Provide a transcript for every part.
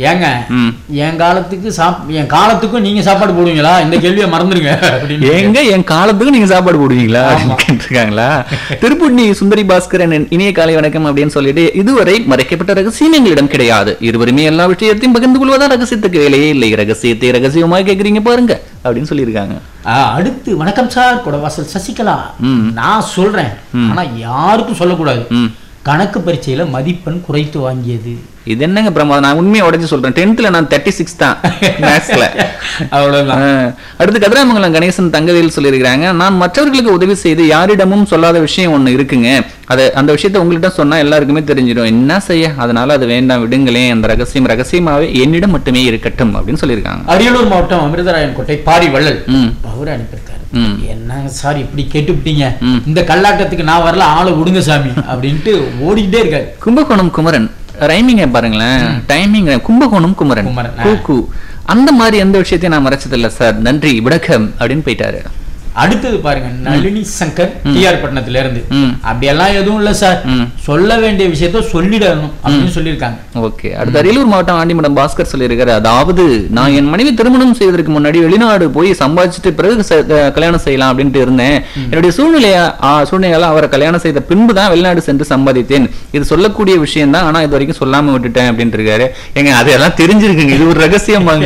ஏங்க ம். என் காலத்துக்கு சாப் என் காலத்துக்கும் நீங்க சாப்பாடு போடுவீங்களா இந்த கேள்வியை மறந்துருங்க அப்படின்னு எங்க என் காலத்துக்கு நீங்க சாப்பாடு போடுவீங்களா ஆமா. கேட்டிருக்காங்களா திருப்புண்ணி சுந்தரி பாஸ்கரன் இனிய காலை வணக்கம் அப்படின்னு சொல்லிட்டு இதுவரை மறைக்கப்பட்ட ரகசியம் எங்களிடம் கிடையாது இருவருமே எல்லா விஷயத்தையும் பகிர்ந்து கொள்வதா ரகசியத்துக்கு வேலையே இல்லை ரகசியத்தை ரகசியமா கேக்குறீங்க பாருங்க அப்படின்னு சொல்லியிருக்காங்க ஆ, அடுத்து வணக்கம் சார் குடவாசல் சசிகலா ம். நான் சொல்றேன் ஆனா யாருக்கும் சொல்லக்கூடாது ம். கணக்கு பரீட்சையில மதிப்பெண் குறைத்து வாங்கியது இது என்னங்க பிரமாதம் நான் உண்மையை உடைச்சு சொல்றேன் டென்த்ல நான் தேர்ட்டி சிக்ஸ் தான் மேத்ஸ்ல அவ்வளவுதான் அடுத்து கதிராமங்கலம் கணேசன் தங்கவேல் சொல்லியிருக்கிறாங்க நான் மற்றவர்களுக்கு உதவி செய்து யாரிடமும் சொல்லாத விஷயம் ஒண்ணு இருக்குங்க அதை அந்த விஷயத்த உங்கள்கிட்ட சொன்னா எல்லாருக்குமே தெரிஞ்சிடும் என்ன செய்ய அதனால அது வேண்டாம் விடுங்களேன் அந்த ரகசியம் ரகசியமாவே என்னிடம் மட்டுமே இருக்கட்டும் அப்படின்னு சொல்லியிருக்காங்க அரியலூர் மாவட்டம் அமிர்தராயன் கோட்டை பாரி வள்ளல் ம் அவரு அனுப்பியிருக்காரு ம். என்னங்க சார் இப்படி கேட்டுவிட்டீங்க ம். இந்த கல்லாட்டத்துக்கு நான் வரல ஆளை விடுங்க சாமி அப்படின்ட்டு ஓடிக்கிட்டே இருக்காரு கும்பகோணம் குமரன் ரைமிங்க பாருங்களேன் டைமிங் கும்பகோணம் குமரன் குமரன், ஆ. கூக்கு அந்த மாதிரி எந்த விஷயத்தையும் நான் மறைச்சதில்ல சார் நன்றி விடக்கம் அப்படின்னு போயிட்டாரு அடுத்தது பாருங்க நளினி சங்கர் டிஆர் பட்டணத்துல இருந்து ம். அப்படியெல்லாம் எதுவும் இல்ல சார் ம். சொல்ல வேண்டிய விஷயத்த சொல்லிடணும் அப்படின்னு சொல்லியிருக்காங்க ஓகே அடுத்து அரியலூர் மாவட்டம் ஆண்டிமடம் பாஸ்கர் சொல்லியிருக்காரு அதாவது நான் என் மனைவி திருமணம் செய்வதற்கு முன்னாடி வெளிநாடு போய் சம்பாதிச்சுட்டு பிறகு ச- அஹ் கல்யாணம் செய்யலாம் அப்படின்ட்டு இருந்தேன் என்னுடைய சூழ்நிலையா ஆ, சூழ்நிலையால அவரை கல்யாணம் செய்த பின்பு தான் வெளிநாடு சென்று சம்பாதித்தேன் இது சொல்லக்கூடிய விஷயம் தான் ஆனா இது வரைக்கும் சொல்லாம விட்டுட்டேன் அப்படின்ட்டு இருக்காரு ஏங்க அதெல்லாம் தெரிஞ்சிருக்குங்க இது ஒரு ரகசியமாங்க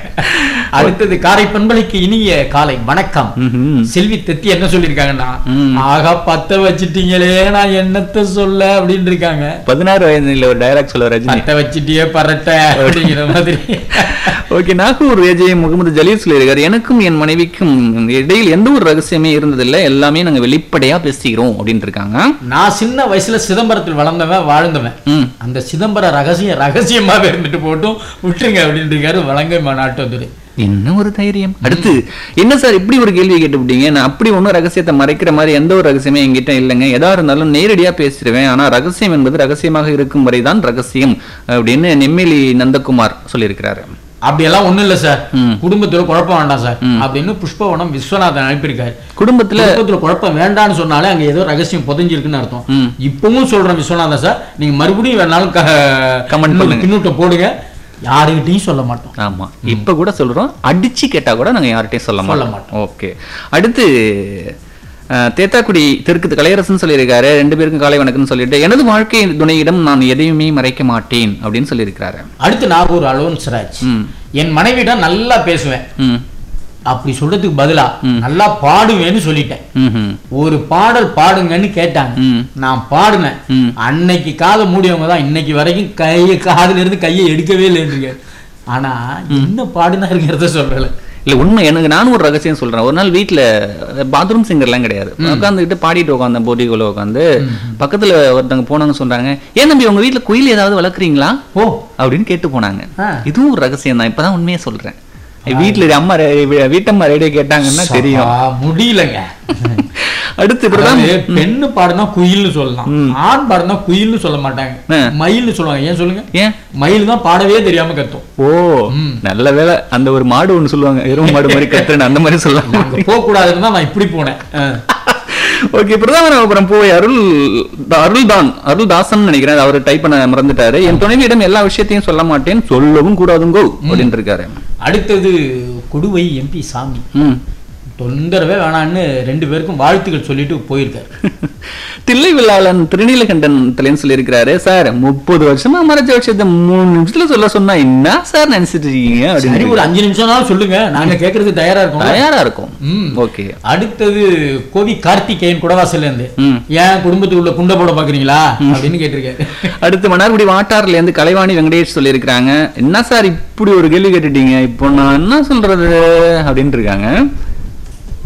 அடுத்தது காரை பண்பலைக்கு இனிய காலை வணக்கம் ம்ஹும். செல்வி தெத்தி என்ன சொல்லியிருக்காங்கன்னா ம். ஆகா பத்த வச்சிட்டீங்களே நான் என்னத்த சொல்ல அப்படின்னு இருக்காங்க பதினாறு வயதுல ஒரு டைலாக் சொல்ல ரஜினி பத்த வச்சிட்டியே பரட்ட அப்படிங்கிற மாதிரி ஓகே நாகூர் ஏஜே முகமது ஜலீல் சொல்லியிருக்காரு எனக்கும் என் மனைவிக்கும் இடையில் எந்த ஒரு ரகசியமே இருந்ததில்லை எல்லாமே நாங்க வெளிப்படையா பேசிக்கிறோம் அப்படின்னு இருக்காங்க நான் சின்ன வயசுல சிதம்பரத்தில் வளர்ந்தவன் வாழ்ந்தவன் ம் அந்த சிதம்பர ரகசியம் ரகசியமாவே இருந்துட்டு போட்டும் விட்டுருங்க அப்படின்னு இருக்காரு வலங்கை நாட்டு வந்துரு என்ன ஒரு தைரியம் அடுத்து என்ன சார் இப்படி ஒரு கேள்வி கேட்டுவிட்டீங்க நான் அப்படி ஒன்றும் ரகசியத்தை மறைக்கிற மாதிரி எந்த ஒரு ரகசியமே என்கிட்ட இல்லைங்க எதா இருந்தாலும் நேரடியா பேசிடுவேன் ஆனா ரகசியம் என்பது ரகசியமாக இருக்கும் வரைதான் ரகசியம் அப்படின்னு நெம்மேலி நந்தகுமார் சொல்லியிருக்கிறாரு அப்படியெல்லாம் ஒண்ணும் இல்ல சார் ம். குடும்பத்துல குழப்பம் வேண்டாம் சார் அப்படின்னு புஷ்பவனம் விஸ்வநாதன் அனுப்பியிருக்காரு குடும்பத்துல குடும்பத்துல குழப்பம் வேண்டாம்னு சொன்னாலே அங்க ஏதோ ரகசியம் புதைஞ்சிருக்குன்னு அர்த்தம் ம். இப்பவும் சொல்றேன் விஸ்வநாதன் சார் நீங்க மறுபடியும் வேணாலும் க- Comment இன்னொரு பண்ணுங்க. பின்னூட்டம் போடுங்க யாருகிட்டையும் சொல்ல மாட்டோம் ஆமா இப்ப கூட சொல்றோம் அடிச்சு கேட்டா கூட நாங்க யார்கிட்டயும் சொல்ல சொல்ல மாட்டோம் ஓகே அடுத்து அஹ், தேத்தாக்குடி தெற்கு கலையரசன் சொல்லியிருக்காரு ரெண்டு பேருக்கும் காலை வணக்கம்னு சொல்லிட்டு எனது வாழ்க்கை துணையிடம் நான் எதையுமே மறைக்க மாட்டேன் அப்படின்னு சொல்லியிருக்கிறாரு அடுத்து நாகூர் அலோன் சிராஜ் ம் என் மனைவிடம் நல்லா பேசுவேன் ம் அப்படி சொல்றதுக்கு பதிலா நல்லா பாடுவேன்னு சொல்லிட்டேன் ம்ஹும். ஒரு பாடல் பாடுங்கன்னு கேட்டாங்க ம் நான் பாடினேன் ம். அன்னைக்கு காதை மூடியவங்க தான் இன்னைக்கு வரைக்கும் கையை காதுல இருந்து கையை எடுக்கவே இல்லைன்னு ஆனா என்ன பாடினாருங்கிறத சொல்லல இல்ல உண்மை எனக்கு நானும் ஒரு ரகசியம் சொல்றேன் ஒரு நாள் வீட்ல பாத்ரூம் சிங்கர்லாம் கிடையாது உட்காந்துக்கிட்டு பாடிட்டு உட்காந்தேன் போட்டிக்குள்ள உட்காந்து பக்கத்துல ஒருத்தவங்க போனாங்க சொல்றாங்க ஏன் தம்பி உங்க வீட்ல குயில் ஏதாவது வளர்க்குறீங்களா ஓ அப்படின்னு கேட்டு போனாங்க ஆ. இதுவும் ஒரு ரகசியம் தான் இப்பதான் உண்மையை சொல்றேன் வீட்டுல அம்மா ரே- வீ- வீட்டம்மா ரேடியோ கேட்டாங்கன்னா தெரியும் சப்பா, முடியலங்க அடுத்து இப்படிதான் அதாவது பெண்ணு பாடுனா குயில்னு சொல்லலாம் ஆண் பாடுனா குயில்னு சொல்ல மாட்டாங்க ஆ. மயில்னு சொல்லுவாங்க ஏன் சொல்லுங்க ஏன் மயில் தான் பாடவே தெரியாம கத்தும் ஓ நல்ல வேளை அந்த ஒரு மாடு ஒண்ணு சொல்லுவாங்க எருமை மாடு மாதிரி கத்துறேன் அந்த மாதிரி சொல்லுவாங்க அங்க போக கூடாதுன்னு தான் நான் இப்படி போனேன் ஆ. ஓகே பிரதான அப்புறம் போய் அருள் அருள் தான் அருள் தாசன் நினைக்கிறேன் அவர் டைப் பண்ண மறந்துட்டாரு என் துணைவியிடம் எல்லா விஷயத்தையும் சொல்ல மாட்டேன் சொல்லவும் கூடாதுங்கோ அப்படின்னு இருக்காரு அடுத்தது கொடுவை எம்பி சாமி ம் தொந்தரவே வேணான்னு ரெண்டு பேருக்கும் வாழ்த்துக்கள் சொல்லிட்டு போயிருக்காரு தில்லை விழாளன் திருநீலகண்டன் தலைன்னு சொல்லியிருக்கிறாரு சார் முப்பது வருஷமா மறைச்ச விஷயத்த மூணு நிமிஷத்துல சொல்ல சொன்னா என்ன சார் நினைச்சிட்டு இருக்கீங்க சரி அப்படின்னு ஒரு அஞ்சு நிமிஷம்னாலும் சொல்லுங்க நாங்க கேட்கறதுக்கு தயாரா இருக்கோம் தயாரா இருக்கும் ம். ஓகே அடுத்தது கோவி கார்த்திகேயன் குடவாசல்ல இருந்து ம். ஏன் குடும்பத்துக்குள்ள குண்டை போட பாக்குறீங்களா அப்படின்னு கேட்டிருக்காரு அடுத்து மன்னார்குடி வாட்டார்ல இருந்து கலைவாணி வெங்கடேஷ் சொல்லியிருக்கிறாங்க என்ன சார் இப்படி ஒரு கேள்வி கேட்டுட்டீங்க இப்போ நான் என்ன சொல்றது அப்படின்னு இருக்காங்க